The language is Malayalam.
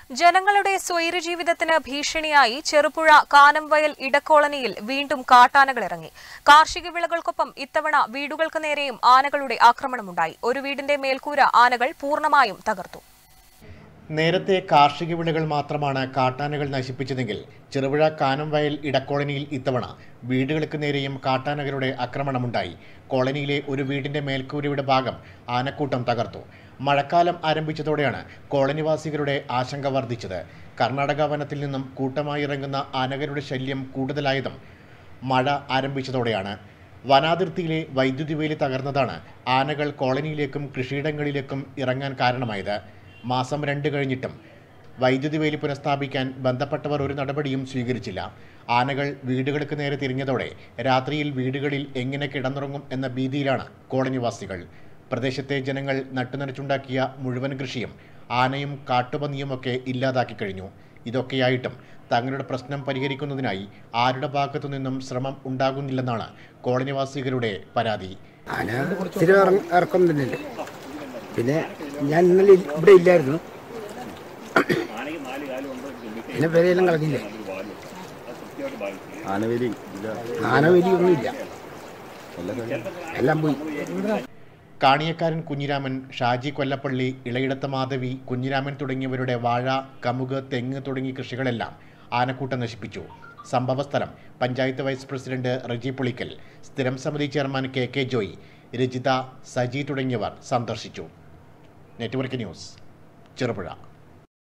ജനങ്ങളുടെ സ്വൈരജീവിതത്തിന് ഭീഷണിയായി ചെറുപുഴ കാനംവയൽ ഇടക്കോളനിയിൽ വീണ്ടും കാട്ടാനകൾ ഇറങ്ങി കാർഷിക വിളകൾക്കൊപ്പം ഇത്തവണ വീടുകൾക്ക് നേരെയും ആനകളുടെ ആക്രമണമുണ്ടായി ഒരു വീടിന്റെ മേൽക്കൂര ആനകൾ പൂർണ്ണമായും തകർത്തു നേരത്തെ കാർഷിക വിളകൾ മാത്രമാണ് കാട്ടാനകൾ നശിപ്പിച്ചതെങ്കിൽ ചെറുപുഴ കാനംവയൽ ഇടക്കോളനിയിൽ ഇത്തവണ വീടുകൾക്ക് നേരെയും കാട്ടാനകളുടെ ആക്രമണമുണ്ടായി കോളനിയിലെ ഒരു വീടിന്റെ മേൽക്കൂരയുടെ ഭാഗം ആനക്കൂട്ടം തകർത്തു മഴക്കാലം ആരംഭിച്ചതോടെയാണ് കോളനിവാസികളുടെ ആശങ്ക വർദ്ധിച്ചത് കർണാടക വനത്തിൽ നിന്നും കൂട്ടമായി ഇറങ്ങുന്ന ആനകളുടെ ശല്യം കൂടുതലായതും മഴ ആരംഭിച്ചതോടെയാണ് വനാതിർത്തിയിലെ വൈദ്യുതി വേലി തകർന്നതാണ് ആനകൾ കോളനിയിലേക്കും കൃഷിയിടങ്ങളിലേക്കും ഇറങ്ങാൻ കാരണമായത് മാസം രണ്ട് കഴിഞ്ഞിട്ടും വൈദ്യുതി വേലി പുനഃസ്ഥാപിക്കാൻ ബന്ധപ്പെട്ടവർ ഒരു നടപടിയും സ്വീകരിച്ചില്ല ആനകൾ വീടുകൾക്ക് നേരെ തിരിഞ്ഞതോടെ രാത്രിയിൽ വീടുകളിൽ എങ്ങനെ കിടന്നുറങ്ങും എന്ന ഭീതിയിലാണ് കോളനിവാസികൾ പ്രദേശത്തെ ജനങ്ങൾ നട്ടുനനച്ചുണ്ടാക്കിയ മുഴുവൻ കൃഷിയും ആനയും കാട്ടുപന്നിയുമൊക്കെ ഇല്ലാതാക്കി കഴിഞ്ഞു ഇതൊക്കെയായിട്ടും തങ്ങളുടെ പ്രശ്നം പരിഹരിക്കുന്നതിനായി ആരുടെ ഭാഗത്തു നിന്നും ശ്രമം ഉണ്ടാകുന്നില്ലെന്നാണ് കോളനിവാസികളുടെ പരാതി ആന സ്ഥിരം ഇറങ്ങ- ഇറക്കം തന്നെയല്ലേ പിന്നെ ഞാൻ ഇന്നലെ ഇ- ഇവിടെ ഇല്ലായിരുന്നു പിന്നെ പേരെല്ലാം കളഞ്ഞില്ലേ ആനവേലി ഇല്ല ആന വലിയൊന്നുമില്ല എല്ലാം പോയി കാണിയക്കാരൻ കുഞ്ഞിരാമൻ ഷാജി കൊല്ലപ്പള്ളി ഇളയിടത്ത മാധവി കുഞ്ഞിരാമൻ തുടങ്ങിയവരുടെ വാഴ കമുക് തെങ്ങ് തുടങ്ങിയ കൃഷികളെല്ലാം ആനക്കൂട്ടം നശിപ്പിച്ചു സംഭവസ്ഥലം പഞ്ചായത്ത് വൈസ് പ്രസിഡന്റ് റജി പുളിക്കൽ സ്ഥിരം സമിതി chairman K K Joy Rajitha Saji തുടങ്ങിയവർ സന്ദർശിച്ചു നെറ്റ്വർക്ക് ന്യൂസ് ചെറുപുഴ